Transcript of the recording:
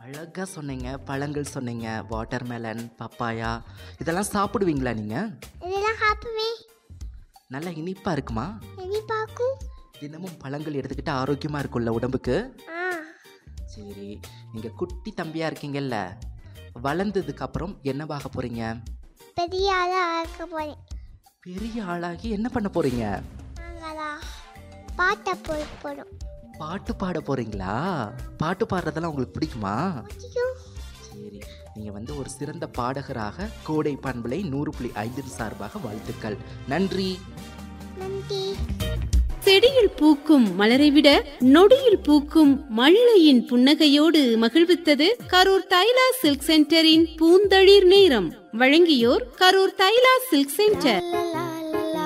அழகா சொன்னீங்க பழங்கள் சொன்னீங்க வாட்டர்மெலன் பப்பாயா இதெல்லாம் சாப்பிடுவீங்களா நீங்கள் இதெல்லாம் சாப்பிடுவே நல்லா இனிப்பாக இருக்குமா எண்ணி பார்க்கும் தினமும் பழங்கள் எடுத்துக்கிட்டு ஆரோக்கியமாக இருக்கும்ல உடம்புக்கு ஆ சரி நீங்கள் குட்டி தம்பியாக இருக்கீங்கல்ல வளர்ந்ததுக்கு அப்புறம் என்னவாக போகிறீங்க பெரிய ஆளாக ஆக்க போகிறேன் பெரிய ஆளாகி என்ன பண்ண போகிறீங்க நாங்களா பாட்டை போய் போடும் பாட்டு பாட போகிறீங்களா பாட்டு பாடுறதெல்லாம் உங்களுக்கு பிடிக்குமா பிடிக்கும் சரி நீங்கள் வந்து ஒரு சிறந்த பாடகராக கோடை பண்பலை நூறு புள்ளி ஐந்தின் சார்பாக வாழ்த்துக்கள் நன்றி நன்றி செடியில் பூக்கும் மலரை விட நொடியில் பூக்கும் மல்லையின் புன்னகையோடு மகிழ்வித்தது கரூர் தைலா சில்க் சென்டரின் பூந்தளிர் நேரம் வழங்கியோர் கரூர் தைலா சில்க் சென்டர் லா, லா,